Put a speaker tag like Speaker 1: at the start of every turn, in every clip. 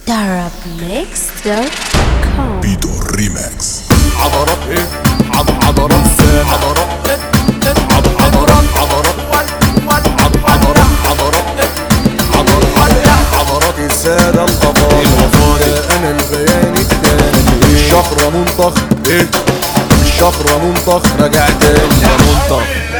Speaker 1: Darabmix.com
Speaker 2: بيدو الريماكس
Speaker 3: عضلات ايه عض- عضلات عضلات إيه؟ عض- عضلات عضلات عض- عضلات عضلات عضلات عضلات السادة الأفاضل أنا البيان التاني الشفرة منطخ ايه الشفرة منطخ رجع تاني يا منطخ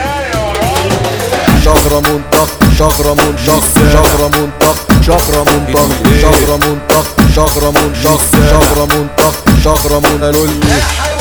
Speaker 3: شفرة منطق شفرة منطق شفرة منطق شفرة منطق شفرة منطق شفرة منطق شفرة منطق شفرة من قالوا لي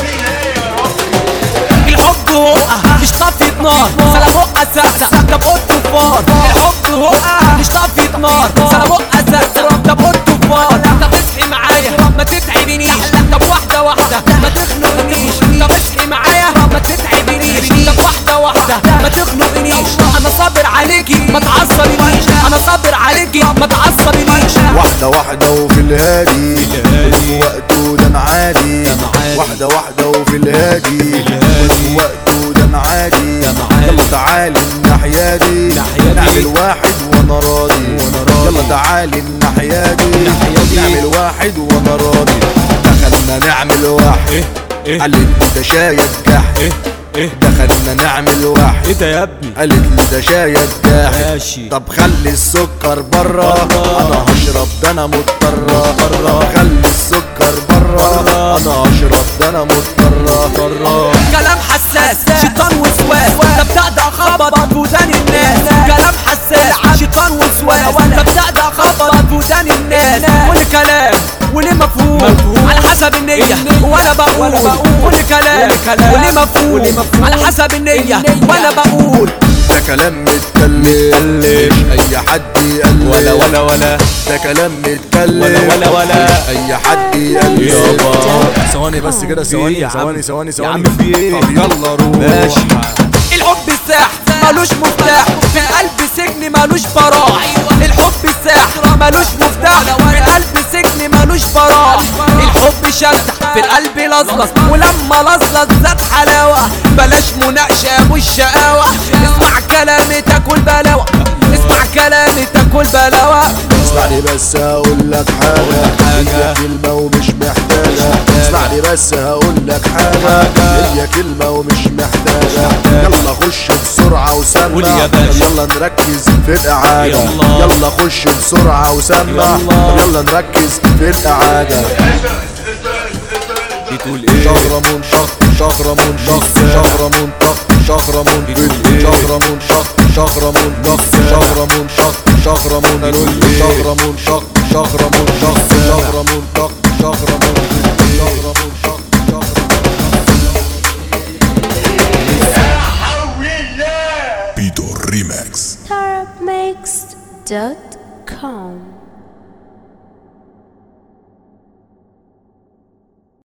Speaker 4: الحب هو مش طفية نار سلامه اساسا طب قلت فار الحب هو مش طفية نار سلامه اساسا طب قلت فار طب اصحي معايا ما تتعبنيش طب واحدة واحدة ما تخنقنيش طب اصحي معايا ما تتعبنيش طب واحدة واحدة ما تخنقنيش انا صابر عليكي ما تعصبنيش انا صابر عليكي ما تعصبنيش
Speaker 3: واحدة واحدة وفي الهادي كل وقته ده انا عادي واحدة واحدة وفي الهادي كل وقته ده انا عادي يلا تعالي الناحية دي نعمل واحد وانا راضي يلا تعالي الناحية دي نعمل واحد وانا راضي دخلنا نعمل واحد قالت لي ده شايب جح دخلنا نعمل واحد
Speaker 5: ايه ده يا ابني
Speaker 3: قالت لي ده شايب جاح
Speaker 5: ماشي
Speaker 3: طب خلي السكر برا انا هشرب ده انا مضطر طب خلي السكر برا انا هشرب ده انا مضطر
Speaker 4: كلام حساس شيطان وسواس تبدأ ده خبط في ودان الناس كلام حساس شيطان وسواس تبدأ ده خبط في ودان الناس كل كلام وليه مفهوم على حسب النية وانا بقول كل كلام وليه مفهوم على حسب النية وانا بقول
Speaker 3: ده كلام متكلم مش اي حد يقلب
Speaker 5: ولا ولا ولا
Speaker 3: ده كلام متكلم
Speaker 5: ولا ولا ولا.
Speaker 3: مش اي حد يقلب
Speaker 5: يابا.
Speaker 3: ثواني بس كده
Speaker 5: في إيه يا
Speaker 3: ثواني
Speaker 5: عم؟
Speaker 3: ثواني ثواني
Speaker 5: يا
Speaker 3: ثواني
Speaker 5: عم في إيه؟
Speaker 3: طب يلا روح
Speaker 5: ماشي
Speaker 4: الحب الساح ملوش مفتاح في القلب سجن ملوش براح الحب الساح ملوش مفتاح في القلب سجن ملوش براح الحب شدح في القلب لزلز ولما لزلز زاد حلاوة بلاش مناقشة يا ابو الشقاوة اسمع كلامي تاكل بلاوة اسمع كلامي تاكل بلاوة
Speaker 3: اسمعني بس هقول لك حاجة هي كلمة ومش محتاجة اسمعني بس هقول لك حاجة هي كلمة ومش محتاجة يلا خش بسرعة
Speaker 5: قول
Speaker 3: وسمع
Speaker 5: يا باشا.
Speaker 3: يلا نركز في الإعادة
Speaker 5: يلا.
Speaker 3: يلا خش بسرعة وسمع
Speaker 5: يلا.
Speaker 3: يلا نركز في الإعادة
Speaker 5: بتقول ايه
Speaker 3: شفرة منشق شفرة منشق شفرة منطق شفرة منطق شفرة منشق شفرة منطق شفرة منشق شفرة منطق شفرة منشق شفرة منشق شفرة منطق شفرة منطق شفرة منشق
Speaker 2: بيدو الريماكس
Speaker 1: Darabmix.com